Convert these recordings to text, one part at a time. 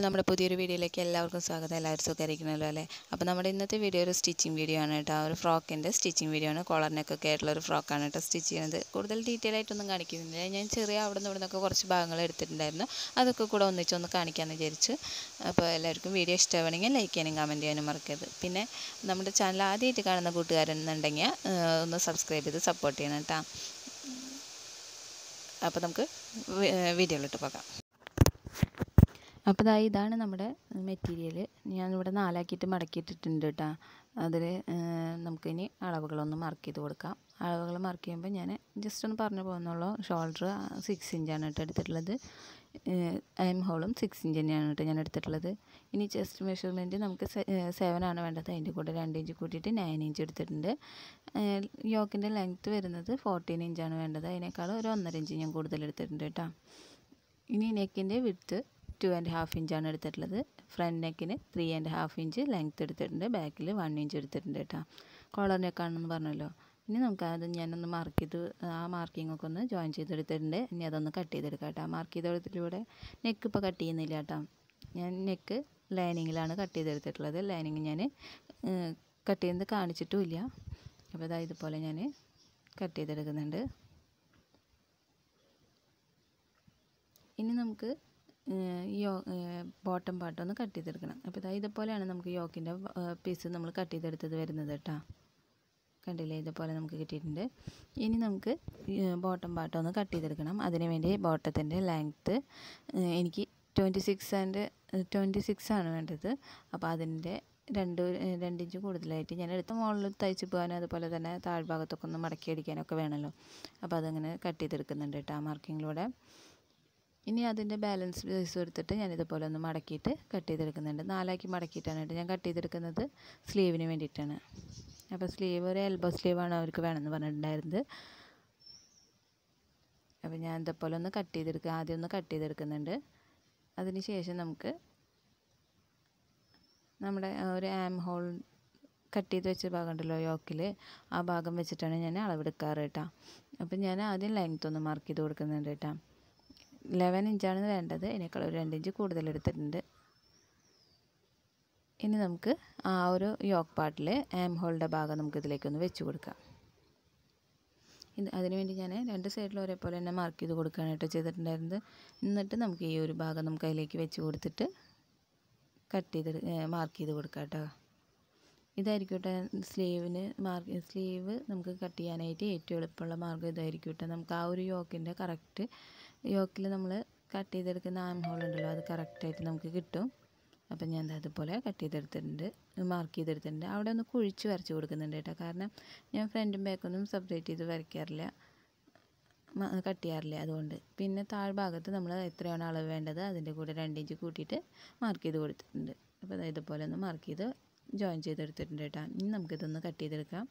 നമ്മുടെ പുതിയൊരു വീഡിയോയിലേക്ക് എല്ലാവർക്കും സ്വാഗതം എല്ലാവരും സുഖമായിരിക്കണമല്ലോ അല്ലേ അപ്പോൾ നമ്മുടെ ഇന്നത്തെ വീഡിയോ ഒരു സ്റ്റിച്ചിങ് വീഡിയോ ആണ് കേട്ടോ ആ ഒരു ഫ്രോക്കിൻ്റെ സ്റ്റിച്ചിങ് വീഡിയോ ആണ് കോളറിനൊക്കെ ആയിട്ടുള്ള ഒരു ഫ്രോക്കാണ് കേട്ടോ സ്റ്റിച്ച് ചെയ്യുന്നത് കൂടുതൽ ഡീറ്റെയിൽ ആയിട്ടൊന്നും കാണിക്കുന്നില്ല ഞാൻ ചെറിയ അവിടെ നിന്ന് ഇവിടെ നിന്നൊക്കെ കുറച്ച് ഭാഗങ്ങൾ എടുത്തിട്ടുണ്ടായിരുന്നു അതൊക്കെ കൂടെ ഒന്നിച്ചൊന്ന് കാണിക്കാമെന്ന് വിചാരിച്ചു അപ്പോൾ എല്ലാവർക്കും വീഡിയോ ഇഷ്ടമാണെങ്കിൽ ലൈക്ക് ചെയ്യാനും കമൻറ്റ് ചെയ്യാനും മറക്കരുത് പിന്നെ നമ്മുടെ ചാനൽ ആദ്യമായിട്ട് കാണുന്ന കൂട്ടുകാരെന്നുണ്ടെങ്കിൽ ഒന്ന് സബ്സ്ക്രൈബ് ചെയ്ത് സപ്പോർട്ട് ചെയ്യണം കേട്ടോ അപ്പോൾ നമുക്ക് വീഡിയോയിലോട്ട് പോകാം അപ്പോൾ ഇതാ ഇതാണ് നമ്മുടെ മെറ്റീരിയൽ ഞാനിവിടെ നാലാക്കിയിട്ട് മടക്കിയിട്ടിട്ടുണ്ട് കേട്ടോ അതിൽ നമുക്കിനി അളവുകളൊന്ന് മാർക്ക് ചെയ്ത് കൊടുക്കാം അളവുകൾ മാർക്ക് ചെയ്യുമ്പോൾ ഞാൻ ജസ്റ്റ് ഒന്ന് പറഞ്ഞു പോകുന്നുള്ളൂ ഷോൾഡർ സിക്സ് ഇഞ്ചാണ് കേട്ടോ എടുത്തിട്ടുള്ളത് എം ഹോളും സിക്സ് ഇഞ്ച് തന്നെയാണ് കേട്ടോ ഞാൻ എടുത്തിട്ടുള്ളത് ഇനി ചെസ്റ്റ് മെഷർമെൻറ്റ് നമുക്ക് സെവൻ ആണ് വേണ്ടത് അതിൻ്റെ കൂടെ രണ്ട് ഇഞ്ച് കൂട്ടിയിട്ട് നയൻ ഇഞ്ച് എടുത്തിട്ടുണ്ട് യോക്കിൻ്റെ ലെങ്ത്ത് വരുന്നത് ഫോർട്ടീൻ ഇഞ്ചാണ് വേണ്ടത് അതിനേക്കാൾ ഒരു ഒന്നര ഇഞ്ച് ഞാൻ കൂടുതൽ എടുത്തിട്ടുണ്ട് കേട്ടോ ഇനി നെക്കിൻ്റെ വിഡ്ത്ത് ടു ആൻഡ് ഹാഫ് ഇഞ്ചാണ് എടുത്തിട്ടുള്ളത് ഫ്രണ്ട് നെക്കിന് three and half inch length എടുത്തിട്ടുണ്ട് ബാക്കിൽ വൺ ഇഞ്ച് എടുത്തിട്ടുണ്ട് കേട്ടോ കോളർ നെക്കാണെന്ന് പറഞ്ഞല്ലോ ഇനി നമുക്ക് അത് ഞാനൊന്ന് മാർക്ക് ചെയ്ത് ആ മാർക്കിംഗ് ഒക്കെ ഒന്ന് ജോയിൻ ചെയ്തെടുത്തിട്ടുണ്ട് ഇനി അതൊന്ന് കട്ട് ചെയ്തെടുക്കാം കേട്ടോ മാർക്ക് ചെയ്തെടുത്തിലൂടെ നെക്ക് ഇപ്പോൾ കട്ട് ചെയ്യുന്നില്ല കേട്ടോ ഞാൻ നെക്ക് ലൈനിങ്ങിലാണ് കട്ട് ചെയ്തെടുത്തിട്ടുള്ളത് ലൈനിങ് ഞാൻ കട്ട് ചെയ്യുന്നത് കാണിച്ചിട്ടുമില്ല അപ്പോൾ ഇതാ ഇതുപോലെ ഞാൻ കട്ട് ചെയ്തെടുക്കുന്നുണ്ട് ഇനി നമുക്ക് യോ ബോട്ടം പാട്ടൊന്ന് കട്ട് ചെയ്തെടുക്കണം അപ്പോൾ ഇതാ ഇതുപോലെയാണ് നമുക്ക് യോക്കിൻ്റെ പീസ് നമ്മൾ കട്ട് ചെയ്തെടുത്തത് വരുന്നത് കേട്ടോ കണ്ടില്ലേ ഇതുപോലെ നമുക്ക് കിട്ടിയിട്ടുണ്ട് ഇനി നമുക്ക് ബോട്ടം പാട്ടം ഒന്ന് കട്ട് ചെയ്തെടുക്കണം അതിന് വേണ്ടി ബോട്ടത്തിൻ്റെ ലെങ്ത്ത് എനിക്ക് twenty six and twenty six ആണ് വേണ്ടത് അപ്പോൾ അതിൻ്റെ രണ്ട് രണ്ട് ഇഞ്ച് കൂടുതലായിട്ട് ഞാൻ എടുത്ത മുകളിൽ തയ്ച്ച് പോകാനും അതുപോലെ തന്നെ താഴ്ഭാഗത്തൊക്കെ ഒന്ന് മടക്കി അടിക്കാനൊക്കെ വേണമല്ലോ അപ്പോൾ അതങ്ങനെ കട്ട് ചെയ്തെടുക്കുന്നുണ്ട് കേട്ടോ ആ മാർക്കിങ്ങിലൂടെ ഇനി അതിൻ്റെ ബാലൻസ് പീസ് എടുത്തിട്ട് ഞാൻ ഇതുപോലെ ഒന്ന് മടക്കിയിട്ട് കട്ട് ചെയ്തെടുക്കുന്നുണ്ട് നാലാക്കി മടക്കിയിട്ടാണ് കേട്ടോ ഞാൻ കട്ട് ചെയ്തെടുക്കുന്നത് സ്ലീവിന് വേണ്ടിയിട്ടാണ് അപ്പോൾ സ്ലീവ് ഒരു എൽബോ സ്ലീവാണ് അവർക്ക് വേണമെന്ന് പറഞ്ഞിട്ടുണ്ടായിരുന്നത് അപ്പോൾ ഞാൻ ഇതുപോലെ ഒന്ന് കട്ട് ചെയ്തെടുക്കുക ആദ്യം ഒന്ന് കട്ട് ചെയ്തെടുക്കുന്നുണ്ട് അതിന് ശേഷം നമുക്ക് നമ്മുടെ ഒരു ആം ഹോൾ കട്ട് ചെയ്ത് വെച്ച ഭാഗം ഉണ്ടല്ലോ യോക്കിൽ ആ ഭാഗം വെച്ചിട്ടാണ് ഞാൻ അളവെടുക്കാറ് കേട്ടോ അപ്പോൾ ഞാൻ ആദ്യം ലെങ്ത് ഒന്ന് മാർക്ക് ചെയ്ത് കൊടുക്കുന്നുണ്ട് കേട്ടോ ലെവൻ ഇഞ്ചാണ് വേണ്ടത് ഇതിനേക്കാൾ ഒരു രണ്ട് ഇഞ്ച് കൂടുതൽ എടുത്തിട്ടുണ്ട് ഇനി നമുക്ക് ആ ഒരു യോക്ക് പാർട്ടിൽ ആം ഹോളിൻ്റെ ഭാഗം നമുക്ക് ഇതിലേക്കൊന്ന് വെച്ച് കൊടുക്കാം ഇത് അതിനുവേണ്ടി ഞാൻ രണ്ട് സൈഡിലും ഒരേപോലെ തന്നെ മാർക്ക് ചെയ്ത് കൊടുക്കുകയാണ് കേട്ടോ ചെയ്തിട്ടുണ്ടായിരുന്നത് എന്നിട്ട് നമുക്ക് ഈ ഒരു ഭാഗം നമുക്ക് അതിലേക്ക് വെച്ച് കൊടുത്തിട്ട് കട്ട് ചെയ്ത് മാർക്ക് ചെയ്ത് കൊടുക്കാം കേട്ടോ ഇതായിരിക്കും കേട്ടോ സ്ലീവിന് മാർക്ക് സ്ലീവ് നമുക്ക് കട്ട് ചെയ്യാനായിട്ട് ഏറ്റവും എളുപ്പമുള്ള മാർഗ്ഗം ഇതായിരിക്കും കേട്ടോ നമുക്ക് ആ ഒരു യോക്കിൻ്റെ കറക്റ്റ് യോക്കിൽ നമ്മൾ കട്ട് ചെയ്തെടുക്കുന്ന ആം ഹോൾ ഉണ്ടല്ലോ അത് കറക്റ്റായിട്ട് നമുക്ക് കിട്ടും അപ്പം ഞാൻ അതുപോലെ കട്ട് ചെയ്തെടുത്തിട്ടുണ്ട് മാർക്ക് ചെയ്തെടുത്തിട്ടുണ്ട് അവിടെ ഒന്ന് കുഴിച്ച് വരച്ച് കൊടുക്കുന്നുണ്ട് കേട്ടോ കാരണം ഞാൻ ഫ്രണ്ടും ബാക്കൊന്നും സെപ്പറേറ്റ് ചെയ്ത് വരയ്ക്കാറില്ല കട്ട് ചെയ്യാറില്ല അതുകൊണ്ട് പിന്നെ താഴ്ഭാഗത്ത് നമ്മൾ എത്രയാണ് അളവ് വേണ്ടത് അതിൻ്റെ കൂടെ രണ്ട് ഇഞ്ച് കൂട്ടിയിട്ട് മാർക്ക് ചെയ്ത് കൊടുത്തിട്ടുണ്ട് അപ്പോൾ ഇതുപോലെ ഒന്ന് മാർക്ക് ചെയ്ത് ജോയിൻ ചെയ്തെടുത്തിട്ടുണ്ട് കേട്ടോ ഇനി നമുക്കിതൊന്ന് കട്ട് ചെയ്തെടുക്കാം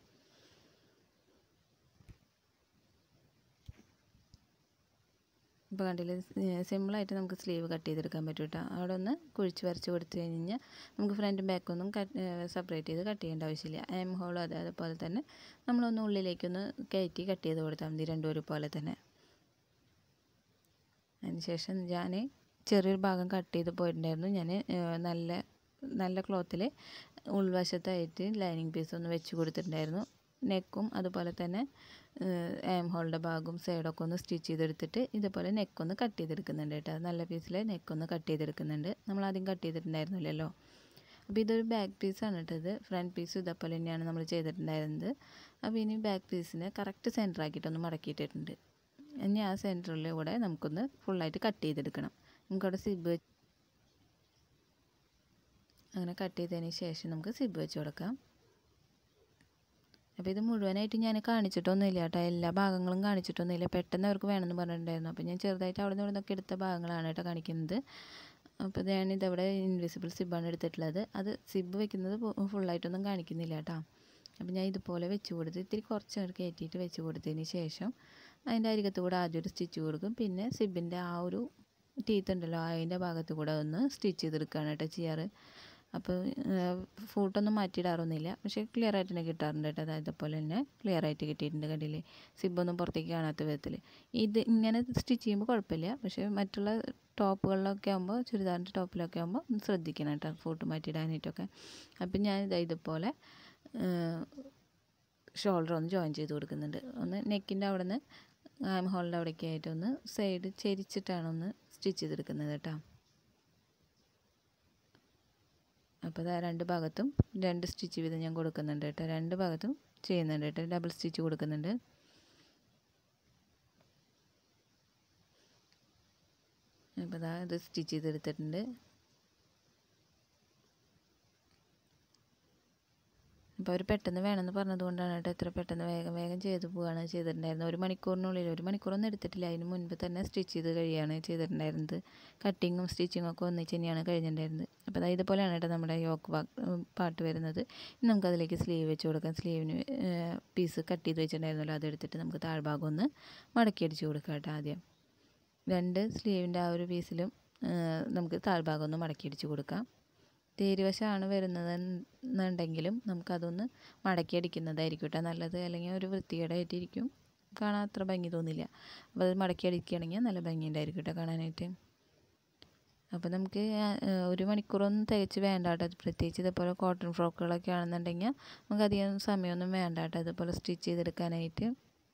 ഇപ്പോൾ കണ്ടില്ലേ സിമ്പിളായിട്ട് നമുക്ക് സ്ലീവ് കട്ട് ചെയ്തെടുക്കാൻ പറ്റും കേട്ടോ അവിടെ ഒന്ന് കുഴിച്ച് വരച്ച് കൊടുത്തു കഴിഞ്ഞാൽ നമുക്ക് ഫ്രണ്ടും ബാക്കൊന്നും കട്ട് സെപ്പറേറ്റ് ചെയ്ത് കട്ട് ചെയ്യേണ്ട ആവശ്യമില്ല എം ഹോളും അതെ അതുപോലെ തന്നെ നമ്മളൊന്ന് ഉള്ളിലേക്കൊന്ന് കയറ്റി കട്ട് ചെയ്ത് കൊടുത്താൽ മതി രണ്ടും ഒരുപോലെ തന്നെ അതിനുശേഷം ഞാൻ ചെറിയൊരു ഭാഗം കട്ട് ചെയ്ത് പോയിട്ടുണ്ടായിരുന്നു ഞാൻ നല്ല നല്ല ക്ലോത്തിൽ ഉൾവശത്തായിട്ട് ലൈനിങ് പീസ് ഒന്ന് വെച്ച് കൊടുത്തിട്ടുണ്ടായിരുന്നു നെക്കും അതുപോലെ തന്നെ എം ഹോളിൻ്റെ ഭാഗവും സൈഡൊക്കെ ഒന്ന് സ്റ്റിച്ച് ചെയ്തെടുത്തിട്ട് ഇതുപോലെ നെക്കൊന്ന് കട്ട് ചെയ്തെടുക്കുന്നുണ്ട് കേട്ടോ നല്ല പീസിൽ നെക്കൊന്ന് കട്ട് ചെയ്തെടുക്കുന്നുണ്ട് നമ്മൾ ആദ്യം കട്ട് ചെയ്തിട്ടുണ്ടായിരുന്നില്ലല്ലോ അപ്പോൾ ഇതൊരു ബാക്ക് പീസാണ് കേട്ടത് ഫ്രണ്ട് പീസ് ഇതേപോലെ തന്നെയാണ് നമ്മൾ ചെയ്തിട്ടുണ്ടായിരുന്നത് അപ്പോൾ ഇനി ബാക്ക് പീസിനെ കറക്റ്റ് സെൻറ്റർ ആക്കിയിട്ടൊന്ന് മടക്കിയിട്ടിട്ടുണ്ട് ഇനി ആ സെൻറ്ററിലൂടെ നമുക്കൊന്ന് ഫുള്ളായിട്ട് കട്ട് ചെയ്തെടുക്കണം നമുക്കവിടെ സിബ് അങ്ങനെ കട്ട് ചെയ്തതിന് ശേഷം നമുക്ക് സിബ് വെച്ച് കൊടുക്കാം അപ്പോൾ ഇത് മുഴുവനായിട്ട് ഞാൻ കാണിച്ചിട്ടൊന്നുമില്ല കേട്ടോ എല്ലാ ഭാഗങ്ങളും കാണിച്ചിട്ടൊന്നുമില്ല പെട്ടെന്ന് അവർക്ക് വേണമെന്ന് പറഞ്ഞിട്ടുണ്ടായിരുന്നു അപ്പോൾ ഞാൻ ചെറുതായിട്ട് അവിടെ നിന്ന് ഇവിടുന്നൊക്കെ എടുത്ത ഭാഗങ്ങളാണ് കേട്ടോ കാണിക്കുന്നത് അപ്പോൾ ഞാൻ ഇതവിടെ ഇൻവിസിബിൾ സിബാണ് എടുത്തിട്ടുള്ളത് അത് സിബ് വെക്കുന്നത് ഫുള്ളായിട്ടൊന്നും കാണിക്കുന്നില്ല കേട്ടോ അപ്പോൾ ഞാൻ ഇതുപോലെ വെച്ച് കൊടുത്ത് ഇത്തിരി കുറച്ച് അങ്ങോട്ട് കയറ്റിയിട്ട് വെച്ച് കൊടുത്തതിന് ശേഷം അതിൻ്റെ അരികത്ത് കൂടെ ആദ്യം ഒരു സ്റ്റിച്ച് കൊടുക്കും പിന്നെ സിബിൻ്റെ ആ ഒരു ടീത്ത് ഉണ്ടല്ലോ അതിൻ്റെ ഭാഗത്ത് കൂടെ ഒന്ന് സ്റ്റിച്ച് ചെയ്തെടുക്കുകയാണ് കേട്ടോ ചെയ്യാറ് അപ്പോൾ ഫൂട്ടൊന്നും മാറ്റിയിടാറൊന്നുമില്ല പക്ഷേ ക്ലിയർ ആയിട്ട് തന്നെ കിട്ടാറുണ്ട് കേട്ടോ അതായത് പോലെ തന്നെ ക്ലിയർ ആയിട്ട് കിട്ടിയിട്ടുണ്ട് കണ്ടില്ലേ സിബൊന്നും പുറത്തേക്ക് കാണാത്ത വിധത്തിൽ ഇത് ഇങ്ങനെ സ്റ്റിച്ച് ചെയ്യുമ്പോൾ കുഴപ്പമില്ല പക്ഷേ മറ്റുള്ള ടോപ്പുകളിലൊക്കെ ആകുമ്പോൾ ചുരിദാറിൻ്റെ ടോപ്പിലൊക്കെ ആകുമ്പോൾ ഒന്ന് ശ്രദ്ധിക്കണം കേട്ടോ ഫൂട്ട് മാറ്റിയിടാനായിട്ടൊക്കെ അപ്പം ഞാൻ ഇതാ ഇതുപോലെ ഷോൾഡർ ഒന്ന് ജോയിൻ ചെയ്ത് കൊടുക്കുന്നുണ്ട് ഒന്ന് നെക്കിൻ്റെ അവിടെ നിന്ന് ആം ഹോളിൻ്റെ അവിടേക്ക് ആയിട്ട് ഒന്ന് സൈഡ് ചെരിച്ചിട്ടാണ് ഒന്ന് സ്റ്റിച്ച് ചെയ്തെടുക്കുന്നത് കേട്ടോ അപ്പോൾ ഇതാ രണ്ട് ഭാഗത്തും രണ്ട് സ്റ്റിച്ച് വീതം ഞാൻ കൊടുക്കുന്നുണ്ട് കേട്ടോ രണ്ട് ഭാഗത്തും ചെയ്യുന്നുണ്ട് കേട്ടോ ഡബിൾ സ്റ്റിച്ച് കൊടുക്കുന്നുണ്ട് അപ്പോൾ ഇതാ ഇത് സ്റ്റിച്ച് ചെയ്തെടുത്തിട്ടുണ്ട് അപ്പോൾ അവർ പെട്ടെന്ന് വേണമെന്ന് പറഞ്ഞതുകൊണ്ടാണ് കേട്ടോ എത്ര പെട്ടെന്ന് വേഗം വേഗം ചെയ്ത് പോവുകയാണ് ചെയ്തിട്ടുണ്ടായിരുന്നത് ഒരു മണിക്കൂറിനുള്ളിൽ ഒരു മണിക്കൂറൊന്നും എടുത്തിട്ടില്ല അതിന് മുൻപ് തന്നെ സ്റ്റിച്ച് ചെയ്ത് കഴിയാണ് ചെയ്തിട്ടുണ്ടായിരുന്നത് കട്ടിങ്ങും സ്റ്റിച്ചിങ്ങും ഒക്കെ ഒന്നിച്ച് തന്നെയാണ് കഴിഞ്ഞിട്ടുണ്ടായിരുന്നത് അപ്പോൾ അതായത് ഇതുപോലെയാണ് കേട്ടോ നമ്മുടെ യോക്ക് പാട്ട് വരുന്നത് ഇനി നമുക്കതിലേക്ക് സ്ലീവ് വെച്ച് കൊടുക്കാം സ്ലീവിന് പീസ് കട്ട് ചെയ്ത് വെച്ചിട്ടുണ്ടായിരുന്നല്ലോ അതെടുത്തിട്ട് നമുക്ക് താഴ്ഭാഗം ഒന്ന് മടക്കി അടിച്ച് കൊടുക്കാം കേട്ടോ ആദ്യം രണ്ട് സ്ലീവിൻ്റെ ആ ഒരു പീസിലും നമുക്ക് താഴ്ഭാഗം ഒന്ന് മടക്കി അടിച്ച് കൊടുക്കാം തേരുവശമാണ് വരുന്നതെന്നുണ്ടെങ്കിലും നമുക്കതൊന്ന് മടക്കി അടിക്കുന്നതായിരിക്കും കേട്ടോ നല്ലത് അല്ലെങ്കിൽ ഒരു വൃത്തികേടായിട്ടിരിക്കും കാണാൻ അത്ര ഭംഗി തോന്നില്ല അപ്പോൾ അത് മടക്കി അടിക്കുകയാണെങ്കിൽ നല്ല ഭംഗിയുണ്ടായിരിക്കും കേട്ടോ കാണാനായിട്ട് അപ്പോൾ നമുക്ക് ഒരു മണിക്കൂറൊന്നും തികച്ച് വേണ്ട കേട്ടോ പ്രത്യേകിച്ച് ഇതേപോലെ കോട്ടൺ ഫ്രോക്കുകളൊക്കെ ആണെന്നുണ്ടെങ്കിൽ നമുക്ക് അധികം സമയമൊന്നും വേണ്ട കേട്ടോ ഇതുപോലെ സ്റ്റിച്ച് ചെയ്തെടുക്കാനായിട്ട്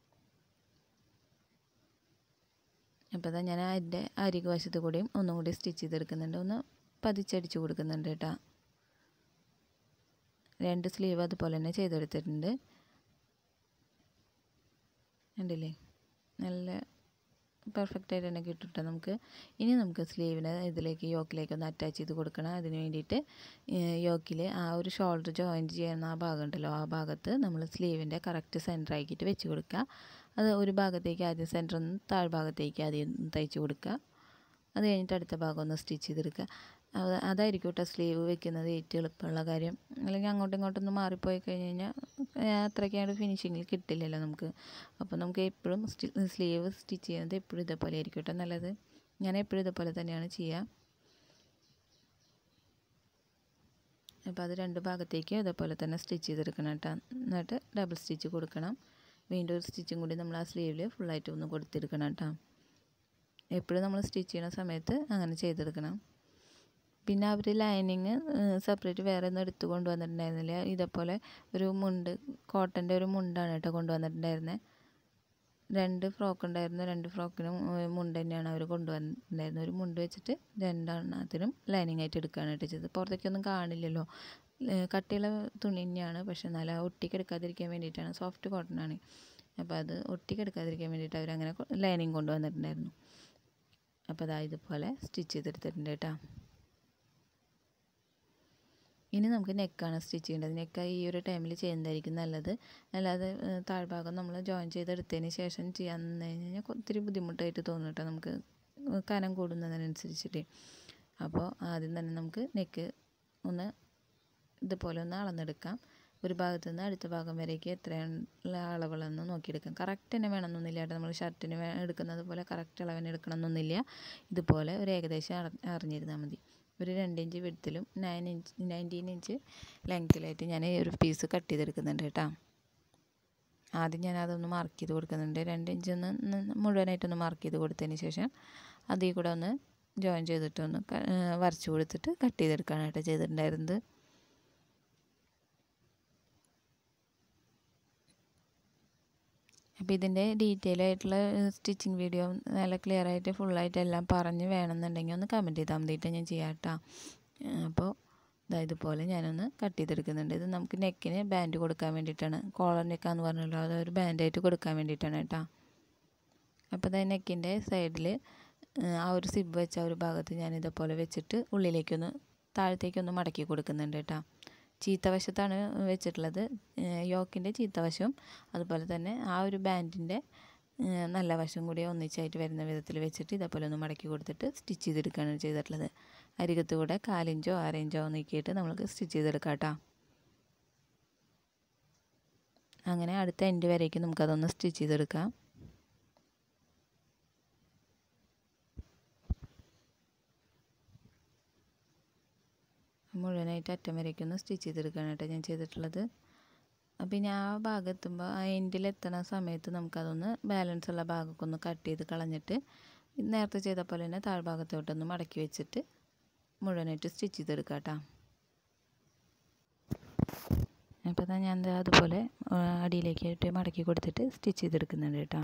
അപ്പോൾ അതാ ഞാൻ അതിൻ്റെ അരികു വശത്ത് കൂടിയും ഒന്നും കൂടി സ്റ്റിച്ച് ചെയ്തെടുക്കുന്നുണ്ട് ഒന്ന് പതിച്ചടിച്ച് കൊടുക്കുന്നുണ്ട് കേട്ടോ രണ്ട് സ്ലീവ് അതുപോലെ തന്നെ ചെയ്തെടുത്തിട്ടുണ്ട് ഉണ്ടല്ലേ നല്ല പെർഫെക്റ്റ് ആയിട്ട് തന്നെ കിട്ടും കേട്ടോ നമുക്ക് ഇനി നമുക്ക് സ്ലീവിനെ ഇതിലേക്ക് യോക്കിലേക്ക് ഒന്ന് അറ്റാച്ച് ചെയ്ത് കൊടുക്കണം അതിന് വേണ്ടിയിട്ട് യോക്കിൽ ആ ഒരു ഷോൾഡർ ജോയിൻറ്റ് ചെയ്യുന്ന ആ ഭാഗം ഉണ്ടല്ലോ ആ ഭാഗത്ത് നമ്മൾ സ്ലീവിൻ്റെ കറക്റ്റ് സെൻറ്റർ ആക്കിയിട്ട് വെച്ച് കൊടുക്കുക അത് ഒരു ഭാഗത്തേക്ക് ആദ്യം സെൻറ്റർ ഒന്ന് താഴ്ഭാഗത്തേക്ക് ആദ്യം തയ്ച്ച് കൊടുക്കുക അത് കഴിഞ്ഞിട്ട് അടുത്ത ഭാഗം ഒന്ന് സ്റ്റിച്ച് ചെയ്തെടുക്കുക അതായിരിക്കും കേട്ടോ സ്ലീവ് വെക്കുന്നത് ഏറ്റവും എളുപ്പമുള്ള കാര്യം അല്ലെങ്കിൽ അങ്ങോട്ടും ഇങ്ങോട്ടൊന്ന് മാറിപ്പോയി കഴിഞ്ഞ് കഴിഞ്ഞാൽ അത്രയ്ക്കായിട്ട് ഫിനിഷിങ്ങിൽ കിട്ടില്ലല്ലോ നമുക്ക് അപ്പോൾ നമുക്ക് എപ്പോഴും സ്ലീവ് സ്റ്റിച്ച് ചെയ്യുന്നത് എപ്പോഴും ഇതേപോലെ ആയിരിക്കും കേട്ടോ നല്ലത് ഞാൻ എപ്പോഴും ഇതേപോലെ തന്നെയാണ് ചെയ്യുക അപ്പോൾ അത് രണ്ട് ഭാഗത്തേക്ക് ഇതേപോലെ തന്നെ സ്റ്റിച്ച് ചെയ്തെടുക്കണം കേട്ടോ എന്നിട്ട് ഡബിൾ സ്റ്റിച്ച് കൊടുക്കണം വീണ്ടും ഒരു സ്റ്റിച്ചും കൂടി നമ്മൾ ആ സ്ലീവിൽ ഫുള്ളായിട്ട് ഒന്ന് കൊടുത്തെടുക്കണം കേട്ടോ എപ്പോഴും നമ്മൾ സ്റ്റിച്ച് ചെയ്യുന്ന സമയത്ത് അങ്ങനെ ചെയ്തെടുക്കണം പിന്നെ അവർ ലൈനിങ് സെപ്പറേറ്റ് വേറെ ഒന്നും എടുത്ത് കൊണ്ടുവന്നിട്ടുണ്ടായിരുന്നില്ല ഇതേപോലെ ഒരു മുണ്ട് കോട്ടൻ്റെ ഒരു മുണ്ടാണ് കേട്ടോ കൊണ്ടുവന്നിട്ടുണ്ടായിരുന്നത് രണ്ട് ഫ്രോക്ക് ഉണ്ടായിരുന്നു രണ്ട് ഫ്രോക്കിനും മുണ്ട് തന്നെയാണ് അവർ കൊണ്ടുവന്നിട്ടുണ്ടായിരുന്നത് ഒരു മുണ്ട് വെച്ചിട്ട് രണ്ടെണ്ണത്തിനും ലൈനിങ് ആയിട്ട് എടുക്കുകയാണ് കേട്ടോ ചെയ്തത് പുറത്തേക്കൊന്നും കാണില്ലല്ലോ കട്ടിയുള്ള തുണി തന്നെയാണ് പക്ഷെ നല്ല ഒട്ടിക്കെടുക്കാതിരിക്കാൻ വേണ്ടിയിട്ടാണ് സോഫ്റ്റ് കോട്ടൺ ആണ് അപ്പോൾ അത് ഒട്ടിക്കെടുക്കാതിരിക്കാൻ വേണ്ടിയിട്ട് അവരങ്ങനെ ലൈനിങ് കൊണ്ടുവന്നിട്ടുണ്ടായിരുന്നു അപ്പോൾ അതാ ഇതുപോലെ സ്റ്റിച്ച് ചെയ്തെടുത്തിട്ടുണ്ട് കേട്ടോ ഇനി നമുക്ക് നെക്കാണ് സ്റ്റിച്ച് ചെയ്യേണ്ടത് നെക്ക് ഈ ഒരു ടൈമിൽ ചെയ്യുന്നതായിരിക്കും നല്ലത് അല്ലാതെ താഴ്ഭാഗം നമ്മൾ ജോയിൻ ചെയ്തെടുത്തതിന് ശേഷം ചെയ്യാൻ കഴിഞ്ഞാൽ ഒത്തിരി ബുദ്ധിമുട്ടായിട്ട് തോന്നും കേട്ടോ നമുക്ക് കനം കൂടുന്നതിനനുസരിച്ചിട്ട് അപ്പോൾ ആദ്യം തന്നെ നമുക്ക് നെക്ക് ഒന്ന് ഇതുപോലെ ഒന്ന് അളന്നെടുക്കാം ഒരു ഭാഗത്തു നിന്ന് അടുത്ത ഭാഗം വരേക്ക് എത്രയുള്ള അളവുകളെന്ന് നോക്കിയെടുക്കാം കറക്റ്റ് തന്നെ വേണമെന്നൊന്നുമില്ല കേട്ടോ നമ്മൾ ഷർട്ടിന് എടുക്കുന്നത് പോലെ കറക്റ്റ് അളവിന് എടുക്കണമെന്നൊന്നുമില്ല ഇതുപോലെ ഒരു ഏകദേശം അറിഞ്ഞിരുന്നാൽ മതി ഒരു രണ്ട് ഇഞ്ച് വിടത്തിലും നയൻ ഇഞ്ച് നയൻറ്റീൻ ഇഞ്ച് ലെങ്ത്തിലായിട്ട് ഞാൻ ഒരു പീസ് കട്ട് ചെയ്തെടുക്കുന്നുണ്ട് കേട്ടോ ആദ്യം ഞാൻ അതൊന്ന് മാർക്ക് ചെയ്ത് കൊടുക്കുന്നുണ്ട് രണ്ട് ഇഞ്ച് ഒന്ന് മുഴുവനായിട്ടൊന്ന് മാർക്ക് ചെയ്ത് കൊടുത്തതിന് ശേഷം അതിൽ കൂടെ ഒന്ന് ജോയിൻ ചെയ്തിട്ടൊന്ന് വരച്ച് കൊടുത്തിട്ട് കട്ട് ചെയ്തെടുക്കാനായിട്ട് ചെയ്തിട്ടുണ്ടായിരുന്നത് അപ്പോൾ ഇതിൻ്റെ ഡീറ്റെയിൽ ആയിട്ടുള്ള സ്റ്റിച്ചിങ് വീഡിയോ നല്ല ക്ലിയർ ആയിട്ട് ഫുള്ളായിട്ട് എല്ലാം പറഞ്ഞ് വേണമെന്നുണ്ടെങ്കിൽ ഒന്ന് കമൻറ്റ് ചെയ്താൽ മതിയിട്ട് ഞാൻ ചെയ്യാം കേട്ടോ അപ്പോൾ ഇതാ ഇതുപോലെ ഞാനൊന്ന് കട്ട് ചെയ്തെടുക്കുന്നുണ്ട് ഇത് നമുക്ക് നെക്കിന് ബാൻഡ് കൊടുക്കാൻ വേണ്ടിയിട്ടാണ് കോളർ നെക്കാന്ന് പറഞ്ഞല്ലോ അതൊരു ബാൻഡായിട്ട് കൊടുക്കാൻ വേണ്ടിയിട്ടാണ് കേട്ടോ അപ്പോൾ ഇതാ നെക്കിൻ്റെ സൈഡിൽ ആ ഒരു സിബ് വെച്ച ഒരു ഭാഗത്ത് ഞാൻ ഇതുപോലെ വെച്ചിട്ട് ഉള്ളിലേക്കൊന്ന് താഴത്തേക്കൊന്ന് മടക്കി കൊടുക്കുന്നുണ്ട് കേട്ടോ ചീത്തവശത്താണ് വെച്ചിട്ടുള്ളത് യോക്കിൻ്റെ ചീത്തവശവും അതുപോലെ തന്നെ ആ ഒരു ബാൻഡിൻ്റെ നല്ല വശം കൂടി ഒന്നിച്ചായിട്ട് വരുന്ന വിധത്തിൽ വെച്ചിട്ട് ഇതേപോലെ ഒന്ന് മടക്കി കൊടുത്തിട്ട് സ്റ്റിച്ച് ചെയ്തെടുക്കുകയാണ് ചെയ്തിട്ടുള്ളത് അരികത്ത് കൂടെ കാലിഞ്ചോ ആറിഞ്ചോ നീക്കിയിട്ട് നമുക്ക് സ്റ്റിച്ച് ചെയ്തെടുക്കാം കേട്ടോ അങ്ങനെ അടുത്ത എൻഡ് വരേക്ക് നമുക്കതൊന്ന് സ്റ്റിച്ച് ചെയ്തെടുക്കാം മുഴുവനായിട്ട് അറ്റം വരയ്ക്കൊന്ന് സ്റ്റിച്ച് ചെയ്തെടുക്കുകയാണ് കേട്ടോ ഞാൻ ചെയ്തിട്ടുള്ളത് അപ്പം ഇനി ആ ഭാഗം എത്തുമ്പോൾ ആ എൻഡിൽ എത്തുന്ന സമയത്ത് നമുക്കതൊന്ന് ബാലൻസ് ഉള്ള ഭാഗമൊക്കെ ഒന്ന് കട്ട് ചെയ്ത് കളഞ്ഞിട്ട് നേരത്തെ ചെയ്ത പോലെ തന്നെ താഴ്ഭാഗത്തോട്ടൊന്ന് മടക്കി വെച്ചിട്ട് മുഴുവനായിട്ട് സ്റ്റിച്ച് ചെയ്തെടുക്കാം കേട്ടോ അപ്പോൾ ഞാൻ എന്താ അതുപോലെ അടിയിലേക്കായിട്ട് മടക്കി കൊടുത്തിട്ട് സ്റ്റിച്ച് ചെയ്തെടുക്കുന്നുണ്ട് കേട്ടോ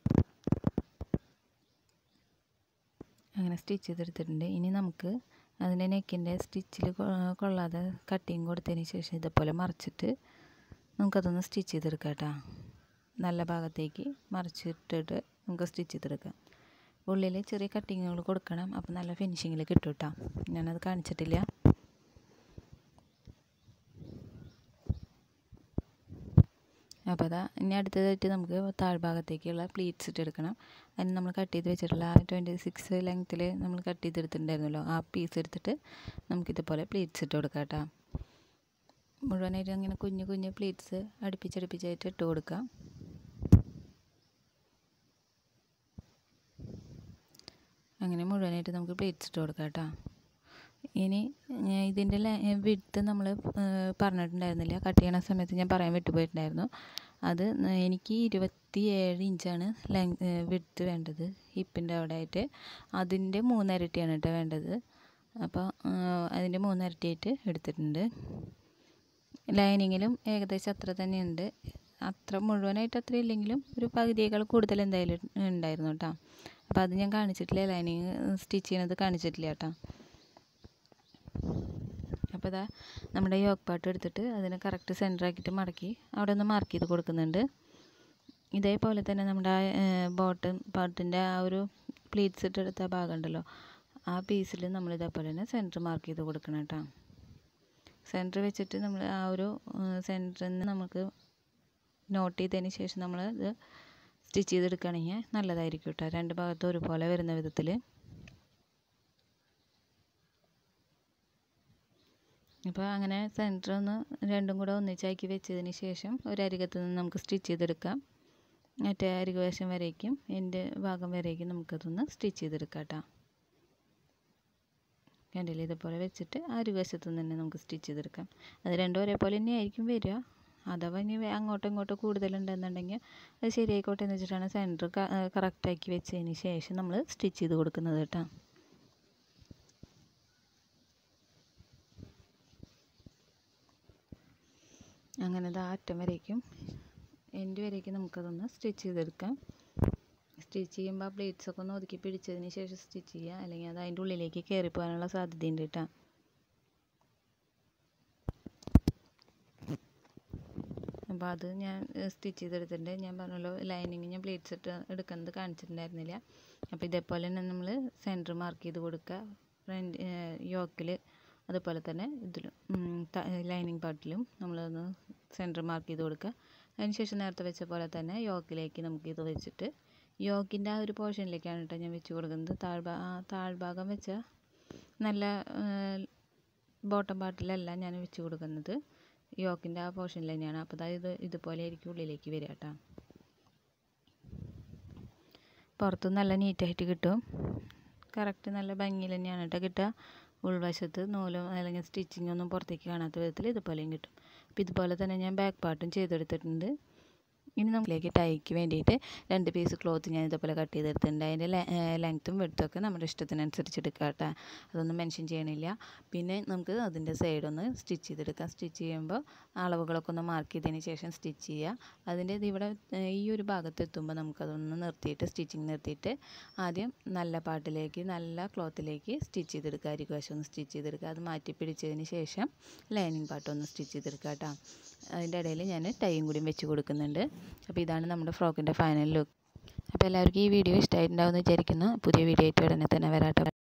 അങ്ങനെ സ്റ്റിച്ച് ചെയ്തെടുത്തിട്ടുണ്ട് ഇനി നമുക്ക് അതിൻ്റെ നെക്കിൻ്റെ സ്റ്റിച്ചിൽ കൊള്ളാതെ കട്ടിങ് കൊടുത്തതിന് ശേഷം ഇതുപോലെ മറിച്ചിട്ട് നമുക്കതൊന്ന് സ്റ്റിച്ച് ചെയ്തെടുക്കാം കേട്ടോ നല്ല ഭാഗത്തേക്ക് മറിച്ചിട്ടിട്ട് നമുക്ക് സ്റ്റിച്ച് ചെയ്തെടുക്കാം ഉള്ളിൽ ചെറിയ കട്ടിങ്ങുകൾ കൊടുക്കണം അപ്പോൾ നല്ല ഫിനിഷിങ്ങിൽ കിട്ടും കേട്ടോ ഞാനത് കാണിച്ചിട്ടില്ല അപ്പോൾ അതാ ഇനി അടുത്തതായിട്ട് നമുക്ക് താഴ്ഭാഗത്തേക്കുള്ള പ്ലീറ്റ്സ് ഇട്ടെടുക്കണം അതിന് നമ്മൾ കട്ട് ചെയ്ത് വെച്ചിട്ടുള്ള ആ ട്വൻറ്റി സിക്സ് ലെങ്ത്തിൽ നമ്മൾ കട്ട് ചെയ്തെടുത്തിട്ടുണ്ടായിരുന്നല്ലോ ആ പീസ് എടുത്തിട്ട് നമുക്കിതുപോലെ പ്ലീറ്റ്സ് ഇട്ട് കൊടുക്കാം കേട്ടോ മുഴുവനായിട്ട് അങ്ങനെ കുഞ്ഞു കുഞ്ഞു പ്ലീറ്റ്സ് അടുപ്പിച്ചടുപ്പിച്ചായിട്ട് ഇട്ട് കൊടുക്കാം അങ്ങനെ മുഴുവനായിട്ട് നമുക്ക് പ്ലേറ്റ്സ് ഇട്ട് കൊടുക്കാം കേട്ടോ ഇനി ഇതിൻ്റെ വിടുത്ത് നമ്മൾ പറഞ്ഞിട്ടുണ്ടായിരുന്നില്ല കട്ട് ചെയ്യണ സമയത്ത് ഞാൻ പറയാൻ വിട്ടുപോയിട്ടുണ്ടായിരുന്നു അത് എനിക്ക് ഇരുപത്തി ഏഴ് ഇഞ്ചാണ് ലെങ് വിടുത്ത് വേണ്ടത് ഹിപ്പിൻ്റെ അവിടെ ആയിട്ട് അതിൻ്റെ മൂന്നരട്ടിയാണ് കേട്ടോ വേണ്ടത് അപ്പോൾ അതിൻ്റെ മൂന്നരട്ടിയായിട്ട് എടുത്തിട്ടുണ്ട് ലൈനിങ്ങിലും ഏകദേശം അത്ര തന്നെയുണ്ട് അത്ര മുഴുവനായിട്ട് അത്ര ഇല്ലെങ്കിലും ഒരു പകുതിയേക്കാൾ കൂടുതൽ എന്തായാലും ഉണ്ടായിരുന്നു കേട്ടോ അപ്പോൾ അത് ഞാൻ കാണിച്ചിട്ടില്ല ലൈനിങ് സ്റ്റിച്ച് ചെയ്യണത് കാണിച്ചിട്ടില്ല കേട്ടോ അപ്പോൾ ഇതാ നമ്മുടെ യോഗ് പാട്ട് എടുത്തിട്ട് അതിനെ കറക്റ്റ് സെൻറ്റർ ആക്കിയിട്ട് മടക്കി അവിടെ ഒന്ന് മാർക്ക് ചെയ്ത് കൊടുക്കുന്നുണ്ട് ഇതേപോലെ തന്നെ നമ്മുടെ ബോട്ടം പാട്ടിൻ്റെ ആ ഒരു പ്ലീറ്റ്സ് ഇട്ടെടുത്ത ഭാഗം ഉണ്ടല്ലോ ആ പീസിൽ നമ്മൾ ഇതേപോലെ തന്നെ സെൻറ്റർ മാർക്ക് ചെയ്ത് കൊടുക്കണം കേട്ടോ സെൻറ്റർ വെച്ചിട്ട് നമ്മൾ ആ ഒരു സെൻറ്ററിൽ നിന്ന് നമുക്ക് നോട്ട് ചെയ്തതിന് ശേഷം നമ്മൾ ഇത് സ്റ്റിച്ച് ചെയ്തെടുക്കുകയാണെങ്കിൽ നല്ലതായിരിക്കും കേട്ടോ രണ്ട് ഭാഗത്തും ഒരുപോലെ വരുന്ന വിധത്തിൽ അപ്പോൾ അങ്ങനെ സെൻറ്റർ ഒന്ന് രണ്ടും കൂടെ ഒന്നിച്ചാക്കി വെച്ചതിന് ശേഷം ഒരരികത്ത് നിന്ന് നമുക്ക് സ്റ്റിച്ച് ചെയ്തെടുക്കാം മറ്റേ അരികവശം വരേക്കും എൻ്റെ ഭാഗം വരേക്കും നമുക്കതൊന്ന് സ്റ്റിച്ച് ചെയ്തെടുക്കാം കേട്ടോ കണ്ടില്ല ഇതുപോലെ വെച്ചിട്ട് അരിവശത്തു നിന്ന് തന്നെ നമുക്ക് സ്റ്റിച്ച് ചെയ്തെടുക്കാം അത് രണ്ടും ഒരേപോലെ തന്നെ ആയിരിക്കും വരിക അഥവാ ഇനി അങ്ങോട്ടും ഇങ്ങോട്ടും കൂടുതലുണ്ടെന്നുണ്ടെങ്കിൽ അത് ശരിയായിക്കോട്ടെ എന്ന് വെച്ചിട്ടാണ് സെൻറ്റർ കറക്റ്റാക്കി വെച്ചതിന് ശേഷം നമ്മൾ സ്റ്റിച്ച് ചെയ്ത് കൊടുക്കുന്നത് കേട്ടോ അങ്ങനെ അത് അറ്റം വരേക്കും എൻ്റെ വരേക്കും നമുക്കതൊന്ന് സ്റ്റിച്ച് ചെയ്തെടുക്കാം സ്റ്റിച്ച് ചെയ്യുമ്പോൾ ആ പ്ലേറ്റ്സ് ഒക്കെ ഒന്ന് ഒതുക്കി പിടിച്ചതിന് ശേഷം സ്റ്റിച്ച് ചെയ്യുക അല്ലെങ്കിൽ അത് അതിൻ്റെ ഉള്ളിലേക്ക് കയറി പോകാനുള്ള സാധ്യതയുണ്ട് കേട്ടോ അപ്പോൾ അത് ഞാൻ സ്റ്റിച്ച് ചെയ്തെടുത്തിട്ടുണ്ട് ഞാൻ പറഞ്ഞല്ലോ ലൈനിങ് ഞാൻ പ്ലേറ്റ്സ് ഇട്ട് എടുക്കുന്നത് കാണിച്ചിട്ടുണ്ടായിരുന്നില്ല അപ്പോൾ ഇതേപോലെ തന്നെ നമ്മൾ സെൻറ്റർ മാർക്ക് ചെയ്ത് കൊടുക്കുക ഫ്രണ്ട് യോക്കിൽ അതുപോലെ തന്നെ ഇതിലും ലൈനിങ് പാർട്ടിലും നമ്മളൊന്ന് സെൻറ്റർ മാർക്ക് ചെയ്ത് കൊടുക്കുക അതിനുശേഷം നേരത്തെ വെച്ച പോലെ തന്നെ യോക്കിലേക്ക് നമുക്ക് ഇത് വെച്ചിട്ട് യോക്കിൻ്റെ ആ ഒരു പോർഷനിലേക്കാണ് കേട്ടോ ഞാൻ വെച്ച് കൊടുക്കുന്നത് താഴ്ഭാ ആ താഴ്ഭാഗം വെച്ച നല്ല ബോട്ടം പാർട്ടിലല്ല ഞാൻ വെച്ച് കൊടുക്കുന്നത് യോക്കിൻ്റെ ആ പോർഷനിൽ തന്നെയാണ് അപ്പോൾ അതായത് ഇതുപോലെ ആയിരിക്കും ഉള്ളിലേക്ക് വരിക കേട്ടോ പുറത്ത് നല്ല നീറ്റായിട്ട് കിട്ടും കറക്റ്റ് നല്ല ഭംഗിയിൽ തന്നെയാണ് കേട്ടോ കിട്ടുക ഉൾവശത്ത് നൂലും അല്ലെങ്കിൽ സ്റ്റിച്ചിങ് ഒന്നും പുറത്തേക്ക് കാണാത്ത വിധത്തിൽ ഇതുപോലെയും കിട്ടും അപ്പോൾ ഇതുപോലെ തന്നെ ഞാൻ ബാക്ക് പാർട്ടും ചെയ്തെടുത്തിട്ടുണ്ട് ഇനി നമ്മളിലേക്ക് ടൈക്ക് വേണ്ടിയിട്ട് രണ്ട് പീസ് ക്ലോത്ത് ഞാൻ ഇതുപോലെ കട്ട് ചെയ്തെടുത്തിട്ടുണ്ട് അതിൻ്റെ ലെങ്ത്തും വെടുത്തൊക്കെ നമ്മുടെ ഇഷ്ടത്തിനനുസരിച്ച് എടുക്കാം കേട്ടോ അതൊന്നും മെൻഷൻ ചെയ്യണില്ല പിന്നെ നമുക്ക് അതിൻ്റെ സൈഡൊന്ന് സ്റ്റിച്ച് ചെയ്തെടുക്കാം സ്റ്റിച്ച് ചെയ്യുമ്പോൾ അളവുകളൊക്കെ ഒന്ന് മാർക്ക് ചെയ്തതിന് ശേഷം സ്റ്റിച്ച് ചെയ്യുക അതിൻ്റെ ഇത് ഇവിടെ ഈ ഒരു ഭാഗത്ത് എത്തുമ്പോൾ നമുക്കതൊന്ന് നിർത്തിയിട്ട് സ്റ്റിച്ചിങ് നിർത്തിയിട്ട് ആദ്യം നല്ല പാട്ടിലേക്ക് നല്ല ക്ലോത്തിലേക്ക് സ്റ്റിച്ച് ചെയ്തെടുക്കുക അരികുവശം ഒന്ന് സ്റ്റിച്ച് ചെയ്തെടുക്കുക അത് മാറ്റി പിടിച്ചതിന് ശേഷം ലൈനിങ് പാട്ടൊന്ന് സ്റ്റിച്ച് ചെയ്തെടുക്കുക കേട്ടോ അതിൻ്റെ ഇടയിൽ ഞാൻ ടൈയും കൂടി വെച്ച് കൊടുക്കുന്നുണ്ട് അപ്പോൾ ഇതാണ് നമ്മുടെ ഫ്രോക്കിൻ്റെ ഫൈനൽ ലുക്ക് അപ്പോൾ എല്ലാവർക്കും ഈ വീഡിയോ ഇഷ്ടമായിട്ടുണ്ടാവുമെന്ന് വിചാരിക്കുന്നു പുതിയ വീഡിയോ ആയിട്ട് ഉടനെ തന്നെ വരാട്ടോ